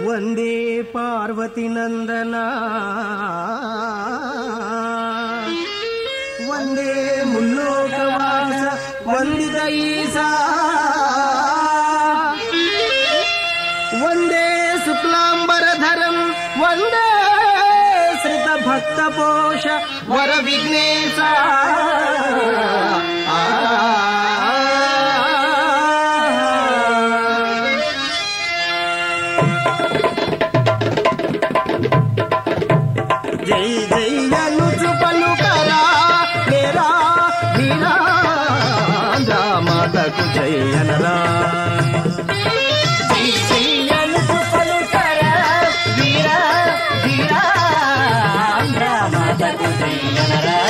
వందే పార్వతి నందన వందే ముల్లోకవాస వందిత ఈసా వందే శుక్లాంబరధరం వందే శ్రిత భక్త పోష వర విఘ్నేశ జై జై అనుచు పలుకరా మేరా వీరా మాతకు జై అనరా జై జై అనుచు పలుకరా వీరా వీరా మాతకు జై అనరా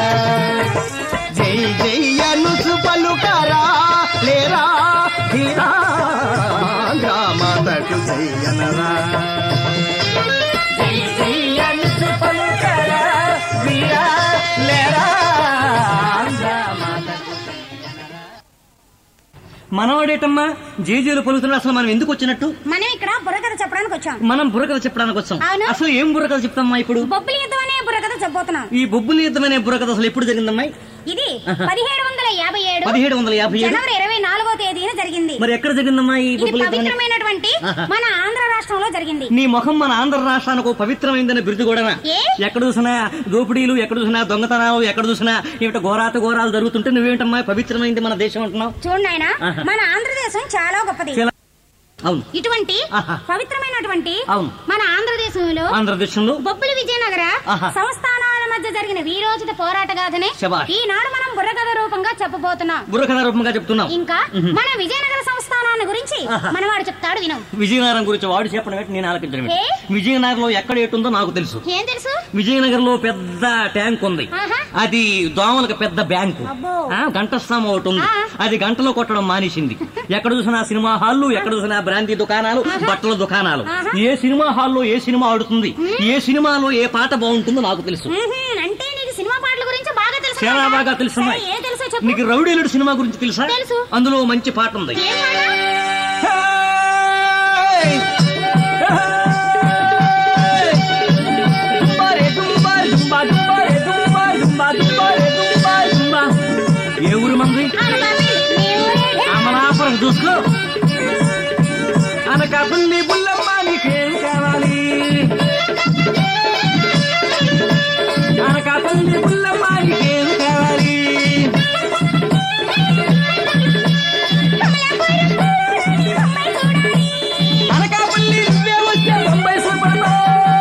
జై జై అనుచు పలుకరా లేరా వీరా మాతకు జై అనరా జై జై అనుచు పలుకరా వీరా లేరా మాతకు మనవాడేటమ్మా జేజేలు పలుకుతున్నా అసలు మనం ఎందుకు వచ్చినట్టు మనం ఇక్కడ బుర్రకథ చెప్పడానికి వచ్చాం మనం బుర్రకథ చెప్పడానికి వచ్చాం అవును. అసలు ఏం బుర్రకథ చెప్తామ్మా ఇప్పుడు బొబ్బిలి యుద్ధం అనే బుర్రకథ చెప్పబోతున్నాం ఈ బొబ్బులి యుద్ధమనే బుర్రకథ అసలు ఎప్పుడు జరిగిందమ్మా ఇది పదిహేడు వందల యాభై ఏడు పదిహేడు వందల యాభై ఏడు జనవరి ఇరవై నాలుగో తేదీన జరిగింది మరి ఎక్కడ జరిగిందమ్మా ఈ ఇది బొబ్బులి యుద్ధం అనే- పవిత్రమైనటువంటి ఆహా. మన ఆంధ్ర రాష్ట్రంలో జరిగింది నీ ముఖం మన ఆంధ్ర రాష్ట్రానికి ఓ పవిత్రమైందని బిరుదు కూడా ఏ? ఎక్కడ చూసినా దోపిడీలు ఎక్కడ చూసినా దొంగతనాలు ఎక్కడ చూసినా ఏమిటో ఘోరాత ఘోరాలు జరుగుతుంటే నువ్వేంటమ్మా పవిత్రమైంది మన దేశం అంటున్నావు చూడండి ఆయన ఆహా. మన ఆంధ్రదేశం చాలా గొప్పది చాలా- అవును ఇటువంటి ఆహా. పవిత్రమైనటువంటి అవును. మన ఆంధ్రదేశంలో ఆంధ్రదేశంలో బొబ్బిలి విజయనగర ఆహా. సంస్థానాల మధ్య జరిగిన వీరోచిత పోరాట గాథనే శభాష్. ఈనాడు మనం బుర్రకథ రూపంగా చెప్పబోతున్నాం బుర్రకథ రూపంగా చెప్తున్నావు ఇంకా మన విజయనగర సంస్థానాన్ని గురించి ఆహా. మనవాడు చెప్తాడు వినం విజయనగరం గురించి వాడు చెప్పడం ఏంటి నేను ఆలకించడం ఏంటి? ఏ? విజయనగరంలో ఎక్కడ ఏటుందో నాకు తెలుసు ఏం తెలుసు విజయనగరంలో పెద్ద ట్యాంక్ ఉంది ఆహా. అది దోమలకు పెద్ద బ్యాంకు అబ్బో. ఆ, గంటస్తంభం ఒకటి ఉంది ఆ. అది గంటలో కొట్టడం మానేసింది ఎక్కడ చూసినా సినిమా హాల్లు ఎక్కడ చూసినా బ్రాంతి దుకాణాలు బట్టల దుకాణాలు ఆహా. ఏ సినిమా హాల్లో ఏ సినిమా ఆడుతుంది ఏ సినిమాలో ఏ పాట బాగుంటుందో నాకు తెలుసు మ్మ్హ్మ్. అంటే నీకు సినిమా పాటల గురించి బాగా తెలుసు చాలా కదా? బాగా తెలుసు సరే, ఏం తెలుసో చెప్పు నీకు రౌడీలుడు సినిమా గురించి తెలుసా తెలుసు. అందులో మంచి పాట ఉంది ఏం పాట ఏ ఊరు మంది అనకాపల్లి. నీ ఊరేంటి? అమలాపురం చూసుకో అనకాపల్లి బుల్లమ్మ నీకేం కావాలి అనకాపల్లి బుల్లమ్మ నీకేం కావాలి అనకాపల్లి నువ్వే వచ్చే బొంబాయి సూపర్లో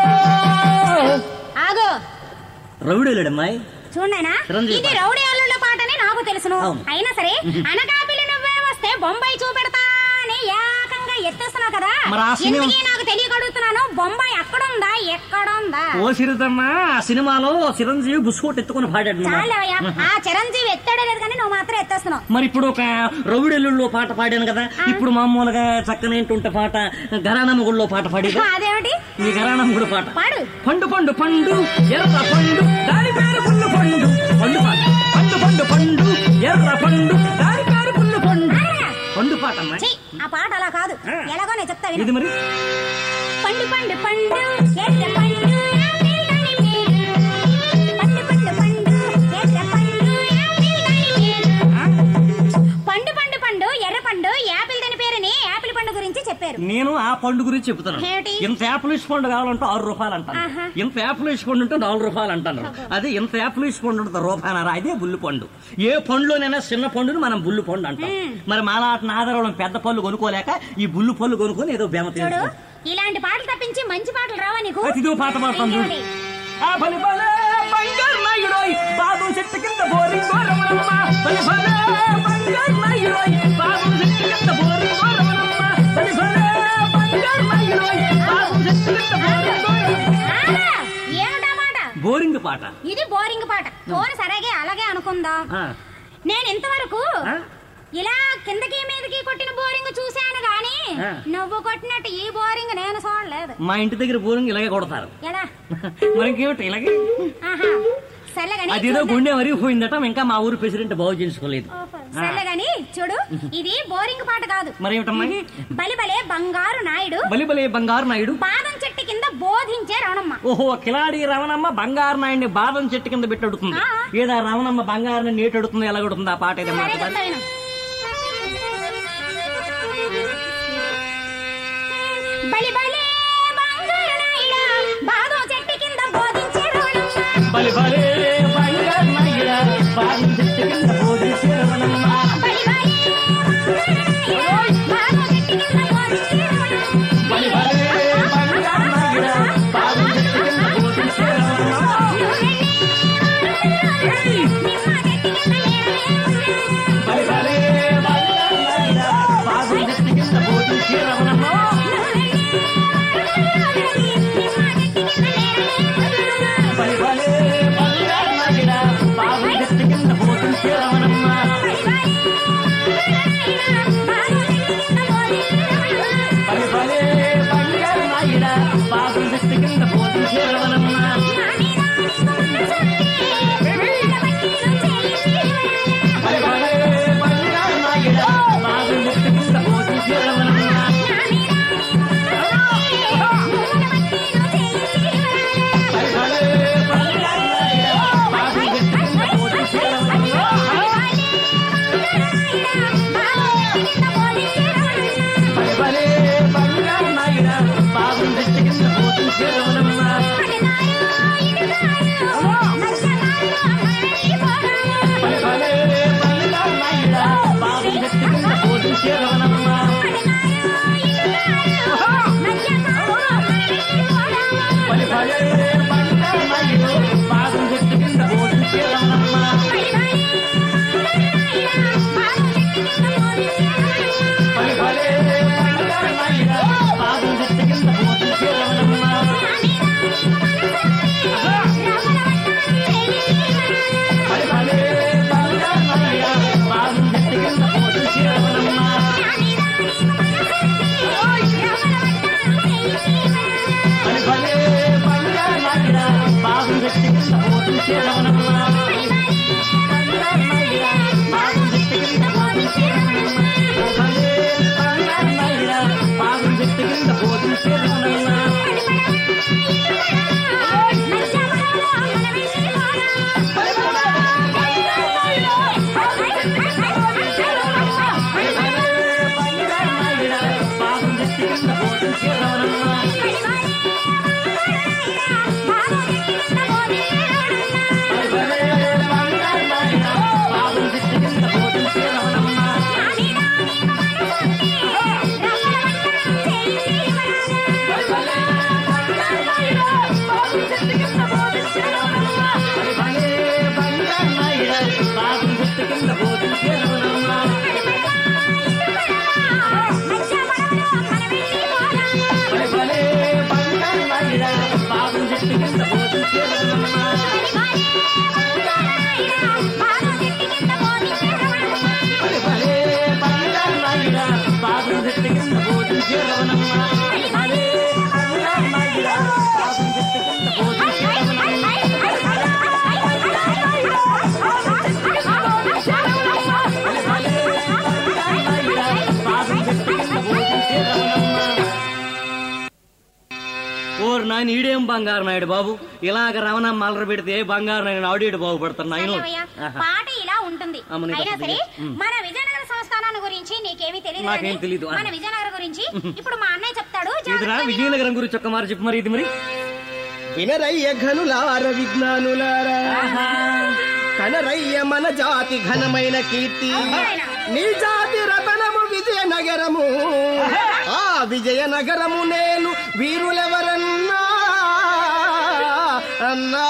ఆగు రౌడీలుడమ్మాయి చూడైనా చిరంజీవి ఇది పాట. రౌడీ అల్లుళ్ళ పాటని నాకు తెలుసును అవును. అయినా సరే అనకాపల్లి నువ్వే వస్తే బొంబాయి చూపెడతా అని ఏకంగా ఎత్తేస్తున్నావు కదా మరి ఆ సినిమా- ఎందుకీ నాకు తెలియక అడుగుతున్నాను బొంబాయి ఎక్కడుందా ఎక్కడుందా ఓ సిరితమ్మ ఆ సినిమాలో చిరంజీవి బుస్కోట్ ఎత్తుకుని పాడాడు అన్నమాట. చాలవయ్యా ఆ చిరంజీవి ఎత్తాడే లేదు కానీ నువ్వు మాత్రం ఎత్తేస్తున్నావు మరి ఇప్పుడు ఒక రౌడెల్లుల్లో పాట పాడాను కదా ఇప్పుడు మామూలుగా చక్కనేంటుంటే పాట గరానమ్మ గుడిలో పాట పాడేది అదేమిటి ఈ గరానమ్మ గుడి పాట పాడు పండు పండు పండు ఎర్ర పండు దాని పేరు పుల్లు పండు పండు పాట పండు పండు పండు ఎర్ర పండు దాని పేరు పుల్లు పండు పండు పాట అమ్మా చెయ్యి ఆ పాట అలా కాదు ఆ. ఎలాగో నేను చెప్తా విను. ఇది మరి పండు పండు పండు ఎర్ర పండు నా పిల్లని పేరు. పండు పండు పండు ఎర్ర పండు నా పిల్లని పేరు. పండు పండు పండు ఎర్ర పండు యాపిల్ దాని పేరుని యాపిల్ పండు గురించి చెప్పారు నేను ఆ పండు గురించి చెప్తున్నాను ఏమిటి? ఇంత యాపిల్ ఇష్ట పండు కావాలంటే ఆరు రూపాయలు అంటాను ఆహా. ఇంత యాపిల్ ఇష్ట పండు ఉంటే నాలుగు రూపాయలు అంటాను అదే ఇంత యాపిల్ ఇష్ట పండు ఉంటుంది రూపాయనరా అదే బుల్లు పండు ఏ పండులోనైనా చిన్న పండుని మనం బుల్లు పండు అంటాం మరి మాలాట ఆధారం పెద్ద పళ్ళు కొనుక్కోలేక ఈ బుల్లు పళ్ళు కొనుక్కొని ఏదో బెమ చూడు తీసుకో ఇలాంటి పాటలు తప్పించి మంచి పాటలు రావా నీకు ఇదో పాట పాడతాం చూడు. ఇంకేమిటి? ఆ బలి బలే బంగారు నాయుడోయ్, బాబు చెట్టు కింద బోరి గోరవనమ్మ. బలి బలే బంగారు నాయుడోయ్, బాబు చెట్టు కింద బోరి గోరవనమ్మ. బలి బలే బంగారు నాయుడోయ్, బాబు చెట్టు కింద బోరి గోరవనమ్మ. ఆగా, ఏమిటా మాట బోరింగ్ పాట ఇది బోరింగ్ పాట పోను సరేగే అలాగే అనుకుందాం ఆ, నేను ఇంతవరకు ఆ? ఇలా కిందకి మీదకి కొట్టిన బోరింగ్ చూశాను గాని ఆ. నువ్వు కొట్టినట్టు ఈ బోరింగ్ నేను చూడలేదు మా ఇంటి దగ్గర బోరింగ్ ఇలాగే కొడతారు ఎలా మరి ఇంకేమిటి ఇలాగే ఆహా సర్లే గాని అదేదో చూద్దాం. గుండె మరిగిపోయిందట ఇంకా మా ఊరు ప్రెసిడెంట్ బాగు చేసుకోలేదు ఓహో. సర్లే గాని చూడు ఇది బోరింగ్ పాట కాదు మరేమిటమ్మా బలి బలే బంగారు నాయుడు బలి బలి బంగారు నాయుడు బాదం చెట్టు కింద బోధించే రవణమ్మ ఓహో కిలాడి రవణమ్మ బంగారు నాయుడిని బాదం చెట్టు కింద పెట్టి అడుగుతుంది ఆ. ఏదా రవణమ్మ బంగారుని నీటి అడుగుతుంది ఎలా అడుగుతుంది ఆ పాట ఏదమ్మా సరే చెప్తా విను. బలి బలే బంగారు నాయుడా బాదం చెట్టు కింద బోధించే రవణమ్మ బలి బలి బంగారు నాయుడా బాదం చెట్టు కింద బోధించే రవణమ్మ బలి బలే బంగారు నాయుడా బాదం చెట్టు కింద బోధించే రవణమ్మ బలి బలి బంగారు నాయుడా బాదం చెట్టు కింద బోధించే రవణమ్మ బలి బలి బంగారు నాయుడా బాదం చెట్టు కింద బోధించే రవణమ్మ బలి బలి బంగారు నాయుడా బాదం చెట్టు కింద బోధించే రవణమ్మ బలి బలి బంగారు నాయుడా బాదం చెట్టు కింద బోధించే రవణమ్మ బలి బలి బంగారు నాయుడా బాదం చెట్టు కింద బోధించే రవణమ్మ బలి బలి బంగారు నాయుడా బాదం చెట్టు కింద బోధించే రవణమ్మ బలి బలి బంగారు నాయుడా బాదం చెట్టు కింద బోధించే రవణమ్మ బలి బలి బంగారు నాయుడా బాదం చెట్టు కింద బోధించే రవణమ్మ బలి బలి బంగారు నాయుడు బాదం చెట్టు కింద బోధించే రవణమ్మ బలి బలి బంగారు నాయుడా బాదం చెట్టు కింద బోధించే రవణమ్మ బలి బలి బంగారు నాయుడా బాదం చెట్టు కింద బోధించే రవణమ్మ బలి బలి బంగారు నాయుడా బాదం చెట్టు కింద బోధించే రవణమ్మ బంగారు నాయుడా బాదం చెట్టు కింద బోధించే రవణమ్మ బలి బంగారు నాయుడా బాదం చెట్టు కింద బోధించే రవణమ్మ బలి బలి బంగారు నాయుడా బాదం చెట్టు కింద బోధించే రవణమ్మ బలి బలి బంగారు నాయుడా బాదం చెట్టు కింద బోధించే రవణమ్మ బలి బలి బంగారు నాయుడా బాదం చెట్టు కింద బోధించే రవణమ్మ బలి బలి బంగారు నాయుడా బాదం చెట్టు కింద బోధించే రవణమ్మ బలి బలి బంగారు నాయుడా బాదం చెట్టు కింద బోధించే రవణమ్మ బలి బలి బంగారు నాయుడా బాదం చెట్టు కింద బోధించే రవణమ్మ బలి బలి బంగారు నాయుడా బాదం చెట్టు కింద బోధించే రవణమ్మ బలి బలి బంగారు నాయుడా బాదం చెట్టు కింద బోధించే రవణమ్మ ఓరు నాయన ఈడేం బంగారు నాయుడు బాబు ఇలాగ రవణమ్మ అలర పెడితే బంగారు నాయుడు ఆడేడు బాగుపడతాను నాయన సర్లేవయ్య, పాట ఇలా ఉంటుంది ఆ, మనకి అయినా అర్థం సరే ఉమ్. మన విజయనగర సంస్థానాన్ని గురించి నీకేమీ తెలియదు నాకేం కానీ తెలీదు. మన విజయనగరం గురించి ఇప్పుడు మా అన్నయ్య చెప్తాడు ఇదిరా జాగ్రత్తగా విను. విజయనగరం గురించి ఒక్క మారి చెప్పు మరి ఇది మరి వినరయ్య ఘనులార విజ్ఞానులారా కనరయ్య మన జాతి ఘనమైన కీర్తి నీ జాతి రతనము విజయనగరము ఆ విజయనగరము నేను వీరులెవరన్నా అన్నా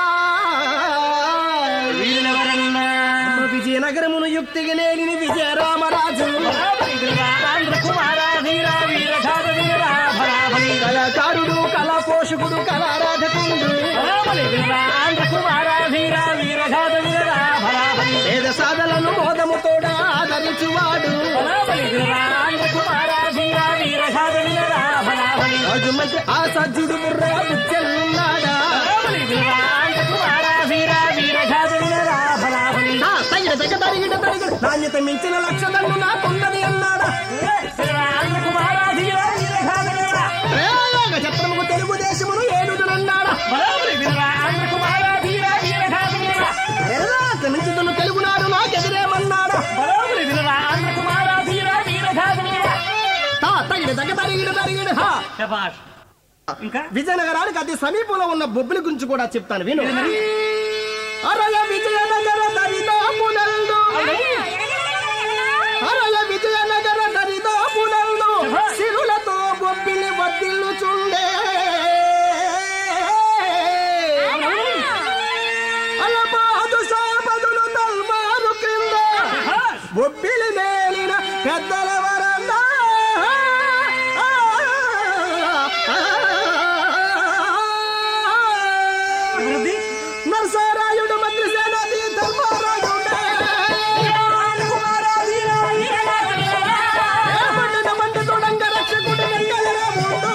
వీళ్ళెవరన్నా విజయనగరమును యుక్తిగా నేలిని విజయరామరాజు ఆంధ్ర కుమార వీర వీర ఘాత వీర భరాబలి కళాకారుడు కళా పోషకుడు కళారాధకుడు భరాబలి వీర ఆంధ్ర కుమార వీర వీర ఘాత వీర భరాబలి వేద సాధలను మోదముతోడా ఆదరించువాడు భరాబలి వీర ఆంధ్ర కుమార వీర వీర ఘాత వీర భరాబలి రాజు మంచి ఆ సజ్జుడు బుర్ర బుచ్చెల్లున్నాడా భరాబలి వీర ఆంధ్ర కుమార వీర వీర ఘాత వీర భరాబలి ఆ తగిన తగ తరిగిన తరిగిన నాణ్యత మించిన లక్ష దండు నాకున్నది అన్నాడా కుమారాధీరా వీరఘాతమేరా రేయోగ చత్రముకు తెలుగుదేశమును ఏడుదునన్నాడా బలములు వినరా ఆంధ్ర కుమారాధీరా వీరఘాతమేరా ఎర్రాక మించుతున్న తెలుగునాడు నాకెదిరేమన్నాడా బలములు వినరా ఆంధ్ర కుమారాధీరా వీరఘాతమేరా తా తగిడి దగ్గ తరిగిడి తరిగిడి హా శభాష్ ఇంకా విజయనగరానికి అతి సమీపంలో ఉన్న బొబ్బిలి గురించి కూడా చెప్తాను విను అరయ విజయనగర దరిదాపునందు అరయ విజయనగర దరిదాపునందు సిరులతో బొబ్బిలి వర్దిల్లుచుండే అలబాదు సాపదులు తల్మారు క్రింద బొబ్బిలి మేలిన పెద్దల వరన్నా అభివృద్ధి నరసరాయుడు మంత్రి సేనాది ధర్మరాయుడే ఏమండిన మండి తొడంగ రక్షకుడు వెంకటరాముడు.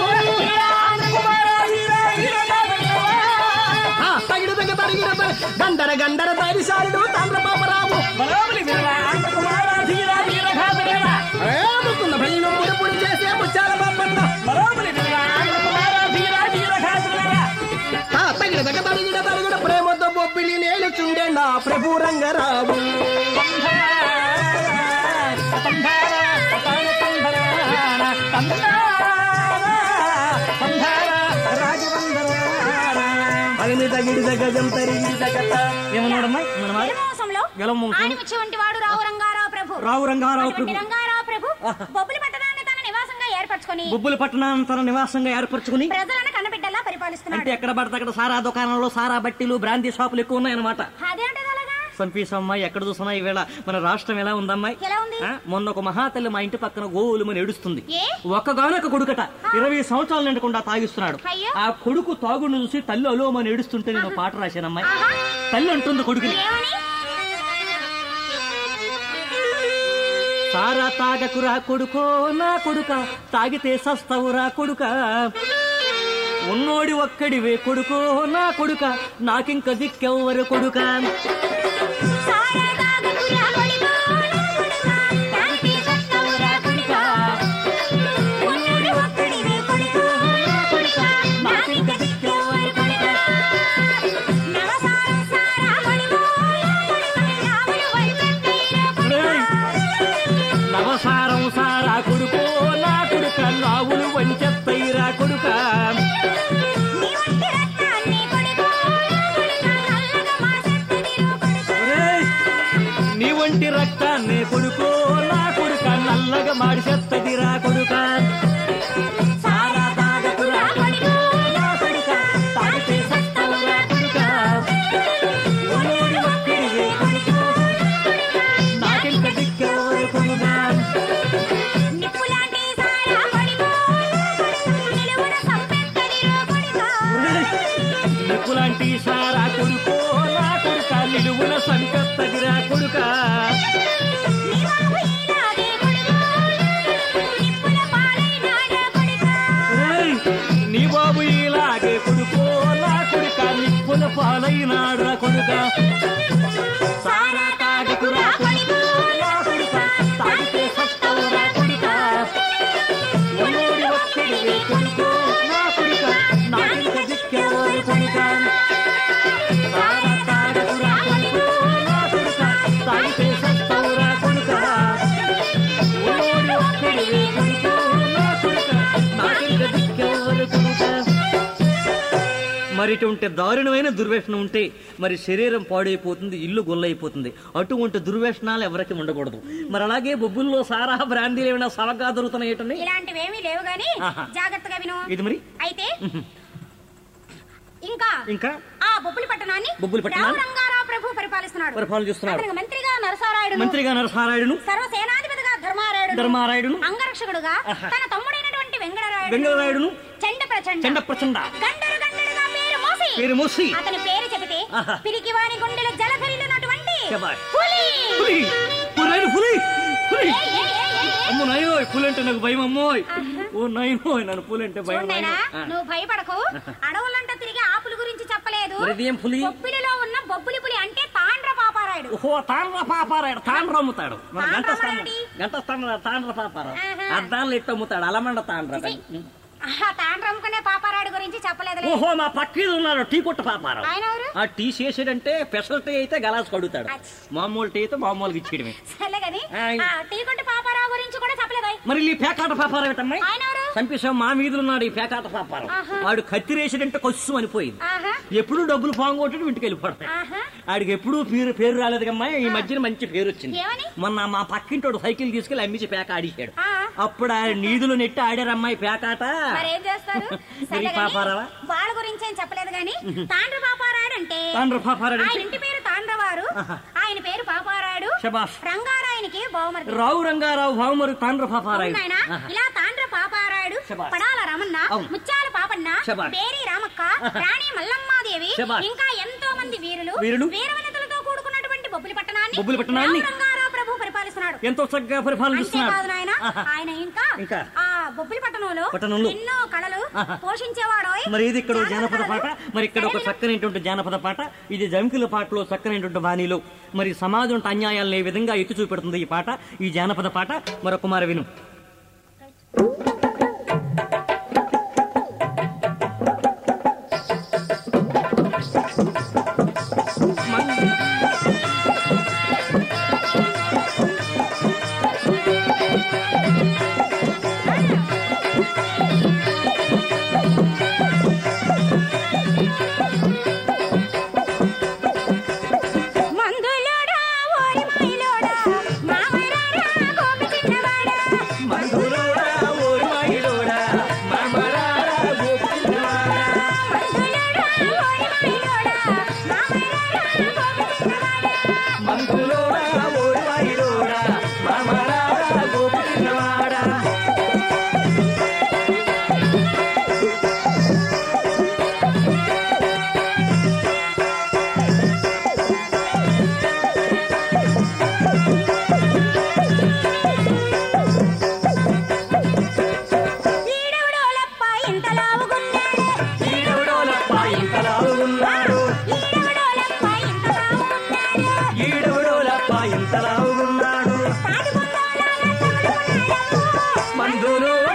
ఆ, తగిన తగ తరిగిన త- గండర గండర ధైర్యశాలుడు తామ్రపాపరావు బలములు వినరా ఆంధ్ర కుమారాధీరా వీరఘాతమేరా ఏముకున్న భయను పుడి పుడి చేసే ముచ్చాల బాపన్న బలములు వినరా ఆంధ్ర కుమారాధీరా వీరఘాతమేరా ఆ, తగిన తగ తరిగిన తరిగిన ప్రేమతో బొబ్బిలి నేలుచుండే నా ప్రభు రంగరావు అగ్ని తగిడి గజం తరిగి ఏమన్నాడమ్మా మన మాట? గెలమోసంలో గెలమోసం. ఆణిముత్యం వంటి వాడు రావు రంగారావు ప్రభు రావు రంగారావు అటువంటి ప్రభు రంగారావు ప్రభు బొబ్బులి పట్టణాన్ని తన నివాసంగా ఏర్పరచుకొని బొబ్బుల పట్టణాన్ని తన నివాసంగా ఏర్పరచుకుని ప్రజలను కన్నబిడ్డలా అంటే పరిపాలిస్తున్నాడు ఎక్కడ పడితే అక్కడ సారా దుకాణంలో సారా బట్టీలు బ్రాంతి షాపులు ఎక్కువ ఉన్నాయన్నమాట అదేంటది అలాగా సంపీసమ్మాయి ఎక్కడ చూసినా ఈవేళ మన రాష్ట్రం ఎలా ఉందమ్మాయి ఎలా ఉంది ఆ, మొన్న ఒక మహాతల్లి మా ఇంటి పక్కన గోవులమని ఏడుస్తుంది ఏ ఒక్కగానొక కొడుకట ఇరవై సంవత్సరాలు నిండకుండా తాగిస్తున్నాడు అయ్యో. ఆ కొడుకు తాగును చూసి తల్లి అలోమని ఏడుస్తుంటే నేను పాట రాశానమ్మాయి ఆహా. తల్లి అంటుంది కొడుకుని ఏమని సారా తాగకురా కొడుకో నా కొడుక తాగితే సస్తవురా కొడుక ఉన్నోడి ఒక్కడివే కొడుకో నా కొడుక నాకింక దిక్కెవ్వరు కొడుక సారా తాగుకురా కొడుకా, నా కొడుకా, తాగితే సత్తవురా కొడుకా. ఉన్నోడు ఒక్కడివే కొడుకా, నా కొడుకా, నాకింక దిక్కెవ్వరు కొడుకా. నవసారం సారా కొడుకో, నా కొడుకా, నావలు వైపెత్తైన కొడుకా. నవసారం సారా కొడుకో నా కొడుక నావులు వంచెత్తైరా కొడుక నీ వంటి రత్నాన్ని కొడుకో, నా కొడుకా, నల్లగా మాసెత్తదిరో కొడుకా. ఒరేయ్, నీ వంటి రక్తాన్ని కొడుకో నా కొడుక నల్లగా మాడిసెత్తదిరా కొడుక సారా తాగకురా కొడుకో నా కొడుక తాగితే సత్తవురా కొడుక ఉన్నోడి ఒక్కడివే కొడుకో నాకింక దిక్కెవరు కొడుక నిప్పులాంటి సారా కొడుకో, నా కొడుకా, నిలువున సంపెత్తదిరో కొడుకా. నిప్పులాంటి సారా కొడుకో నా కొడుక నిలువున సంకత్తదిరా కొడుక నీ బాబు ఈనాడే కొడుకో, నిప్పుల పాలైనాడే కొడుకా. ఏయ్, నీ బాబు ఇలాగే కొడుకో నా కొడుక నిప్పుల పాలైనాడురా కొడుక సారా తాగకురా కొడుకో నా కొడుక తాగితే సత్తవురా కొడుక ఉన్నోడి ఒక్కడివే కొడుకో నా కొడుక నాకింక దిక్కెవరు కొడుక సారా తాగకురా కొడుకో నా కొడుక తాగితే సత్తవురా కొడుక ఉన్నోడి ఒక్కడివే కొడుకో నా కొడుక నాకింక దిక్కెవరు కొడుక మరి ఇటువంటి దారుణమైన దుర్వ్యసనం ఉంటే మరి శరీరం పాడైపోతుంది ఇల్లు గొల్లైపోతుంది అటువంటి దుర్వ్యసనాలు ఎవరికి ఉండకూడదు మరి అలాగే బొబ్బుల్లో సారా బ్రాందీలు ఏమైనా సవగా దొరుకుతున్నాయి ఏంటండి ఇలాంటివేమీ లేవు గాని ఆహా. జాగ్రత్తగా విను ఇది మరి అయితే ఇంకా ఇంకా ఆ బొబ్బులి పట్టణాన్ని బొబ్బిలి పట్టణాన్ని? రావు రంగారావు ప్రభు పరిపాలిస్తున్నాడు పరిపాలన చేస్తున్నాడు అతనికి మంత్రిగా నరసారాయుడు మంత్రిగా నరసారాయుడును సర్వసేనాధిపతిగా ధర్మారాయుడు ధర్మారాయుడును అంగరక్షకుడుగా ఆహా. తన తమ్ముడైనటువంటి వెంగళరాయుడు వెంగళరాయుడును చండ ప్రచండ చెండ ప్రచండ గండరు గండరుగా పేరు మోసి పేరు మూసి అతని పేరు చెబితే ఆహా. పిరికివాని గుండెలు జలధరిల్లినటువంటి శబాష్. పులి పులి పులి పులి పులి ఏయ్, ఏయ్, ఏయ్, ఏయ్, ఏయ్. అమ్మో నాయో పులి అంటే నాకు భయం అమ్మోయ్ ఓ నాయనో నన్ను పులి అంటే భయం చూడైనా నాయనో. ఆ. నువ్వు భయపడకు అడవులంట తిరిగి ఆపుల గురించి చెప్పలేదు మరి ఇదేం పులి బొబ్బిలిలో ఉన్న బొబ్బులి పులి అంటే తాండ్ర పాపారాయుడు ఓహో తాండ్ర పాపారాడు తాండ్ర అమ్ముతాడు మన గంట తాండ్ర స్థానం అమ్మాడి? గంట స్థానం తాండ్ర పాపారావు ఆహా. అద్దాలు ఎట్టు అమ్ముతాడు అలమండ తాండ్ర ఆహా, తాండ్ర అమ్ముకునే పాపారాడు గురించి చెప్పలేదులే ఓహో మా పక్కీదు ఉన్నాడు టీ కొట్టు పాపారావు ఆయన ఎవరు ఆ టీ చేసాడంటే స్పెషల్ టీ అయితే గలాస్ కడుగుతాడు అచ్చ. మామూలు టీ అయితే మామూలుగా ఇచ్చేయడమే సర్లే గాని ఆయ్. ఆ, టీ కొట్టు పాపారావు గురించి కూడా చెప్పలేదు మరి ఈ పేకాట పాపారావు ఏంటమ్మాయి ఆయన ఎవరు చంపేశాం మా మీద ఉన్నాడు ఈ పేకాట పాపారావు ఆహా. వాడు కత్తిరేసాడంటే కొస్సు అనిపోయింది ఆహా ఎప్పుడు డబ్బులు పాంగొట్టి ఇంటికి వెళ్ళిపోతాయి ఆహా ఆడికి ఎప్పుడు పేరు పేరు రాలేదు కమ్మా ఈ మధ్యన మంచి పేరు వచ్చింది ఏమని? మొన్న మా పక్కింటోడు సైకిల్ తీసుకెళ్లి అమ్మించి పేక ఆడిశాడు ఆ, అప్పుడు ఆ నీధులు నెట్టి ఆడారమ్మాయి పేకాట మరేం చేస్తారు సర్లే గాని, పాపారావా? వాళ్ళ గురించి ఏం చెప్పలేదు గాని తాండ్ర పాపారాడు అంటే తాండ్ర పాపారాడు అంటే? ఆయన ఇంటి పేరు తాండ్రవారు ఆయన పేరు పాపారాడు శబాష్ రంగారాయనికి బహుమతి రావు రంగారావు భావమరు తాండ్ర పాపారాయి అవునాయనా? ఇలా తాండ్ర పాపారాయుడు శబాష్. పడాల రామన్న అవును. ముత్యాల పాపన్న శబాష్. బేరి రామక్క రాణి మల్లమ్మాదేవి శబాష్. ఇంకా ఎంతో మంది వీరులు వీరులు. వీరవనితలతో కూడుకున్నటువంటి బొబ్బిలి పట్టణాన్ని బొబ్బిలి పట్టణాన్ని? రావు రంగారావు ప్రభు పరిపాలిస్తున్నాడు ఎంతో చక్కగా పరిపాలనిస్తున్నాడు అంతేకాదు నాయన ఆహా. ఆయన ఇంకా ఇంకా? ఆ బొబ్బిలి పట్టణంలో పట్టణంలో? ఎన్నో కళలు ఆహా. పోషించేవాడు మరి ఇది ఇక్కడ ఒక జానపద పాట మరి ఇక్కడ ఒక సరేనా? చక్కనైనటువంటి జానపద పాట ఇది జంకుల పాటలో చక్కనైనటువంటి బాణీలో మరి సమాజం అన్యాయాలను ఏ విధంగా ఎత్తి చూపెడుతుంది ఈ పాట ఈ జానపద పాట మరొక మార విను మందులోడా ఓరి మాయలోడా మామరారా గోపి చిన్నవాడా మందులోడా ఓరి మాయలోడా మామరారా గోపి చిన్నవాడా ఈడెవడోలప్ప ఇంత లావుగున్నాడు ఈడెవడోలప్ప ఇంత లావుగున్నాడు తాటికొండలాగా తగులుకున్నాడమ్మో.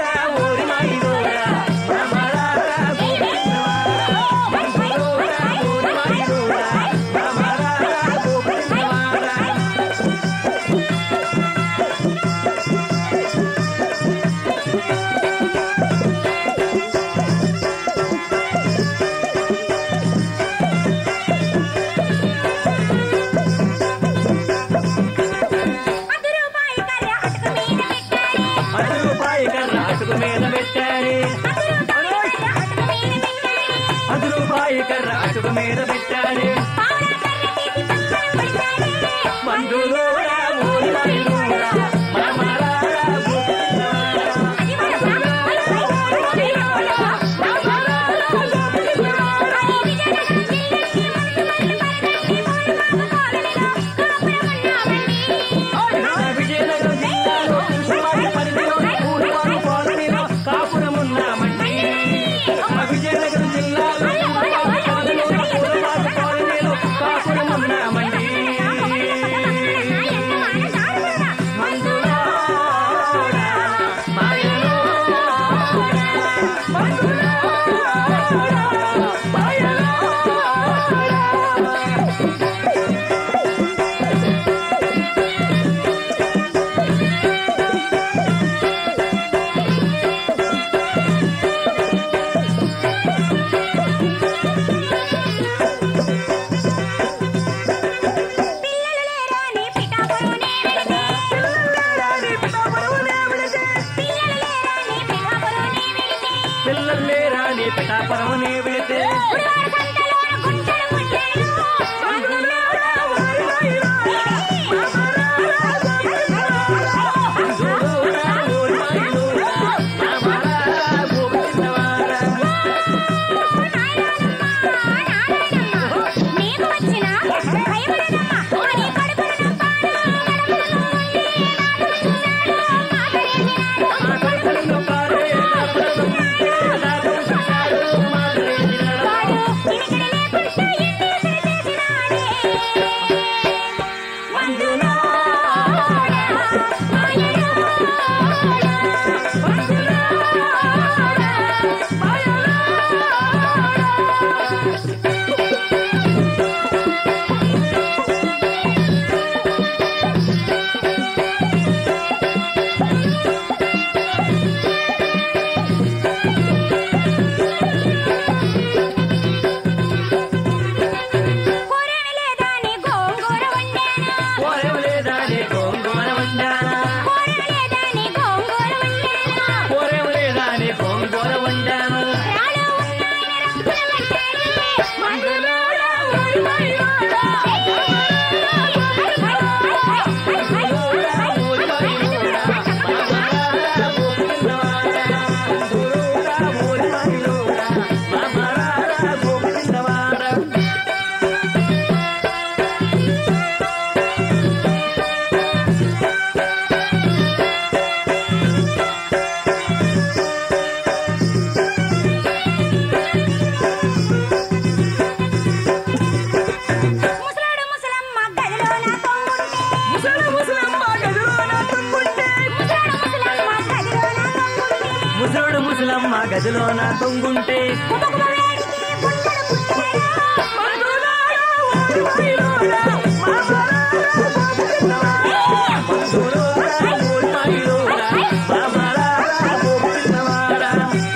ముసలాడు ముసలమ్మ గదిలోన తొంగుంటే ముసలి ముసలమ్మ గదిలోన తొంగుంటే ముసలాడు ముసలమ్మ గదిలోన తొంగుంటే ముసలుడు ముసలమ్మ గదిలోన తొంగుంటే కుబకుబ వేడికి పుట్టడు పుట్టేరా మందులారా ఓడి మైలోరా, మామలారా గోపిన్నవారా. మందులారా ఓడి మైలోరా, మామలారా గోపిన్నవారా.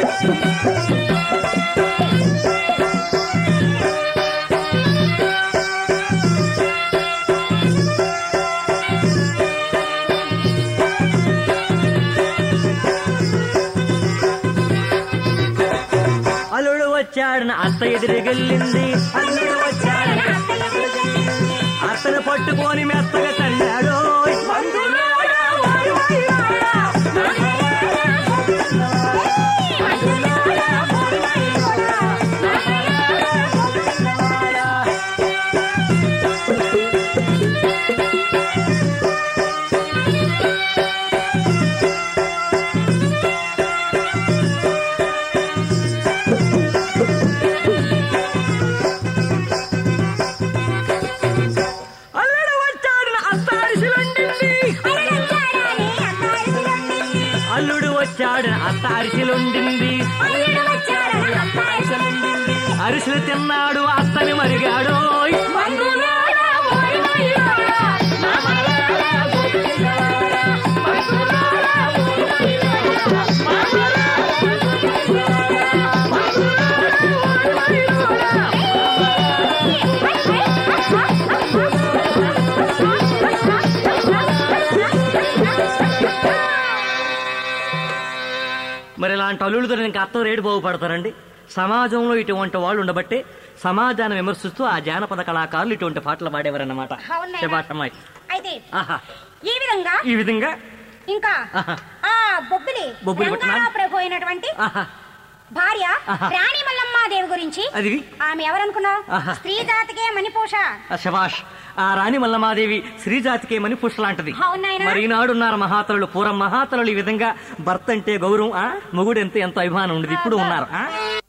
అల్లుడు వచ్చాడన అత్త ఎదురుగెళ్ళింది అల్లుడు వచ్చాడన అత్తను పట్టుకొని మెత్తగా తన్నాడు మందులారా ఓడి మైలోరా, అల్లుడు వచ్చాడన అత్త అరిసిలుండింది అరగచ్చాడాని అత్తారిసిలుండింది అల్లుడు వచ్చాడన అత్త అరిసిలుండింది అల్లుడు వచ్చాడని అత్తారిసిలుండింది అరిసెలు తిన్నాడు అత్తని మరిగాడు మందులారా ఓడి మైలోరా, మామలారా గోపిన్నవారా. మందులారా ఓడి మైలోరా, మామలారా గోపిన్నవారా. మందులారా ఓడి మైలోరా. మరి ఇలాంటి అల్లుడితో ఇంకా అత్త రేటు బాగుపడతారండి సమాజంలో ఇటువంటి వాళ్ళు ఉండబట్టే సమాజాన్ని విమర్శిస్తూ ఆ జానపద కళాకారులు ఇటువంటి పాటలు పాడేవారన్నమాట అవునా? శబాటమ్మాయి అయితే ఆహా ఈ విధంగా ఈ విధంగా ఇంకా ఆహా. ఆ బొబ్బిలి బొబ్బిలి రంగారావు పట్టణాన్ని- ప్రభు అయినటువంటి ఆహా భార్య ఆహా. రాణి మల్లమ్మాదేవి గురించి అది ఆమె ఎవరనుకున్నావు ఆహా. స్త్రీ జాతికే మణిపూష ఆ శబాష్ ఆ రాణి మల్లమాదేవి శ్రీజాతికే మని పుష్లాంటిది అవును నాయనా. మరి ఈనాడు ఉన్నారు మహాతరులు పూర్వం మహాతరులు ఈ విధంగా భర్త అంటే గౌరవం ఆ మొగుడు ఎంత ఎంతో అభిమానం ఉండేది ఇప్పుడు ఉన్నారు ఆ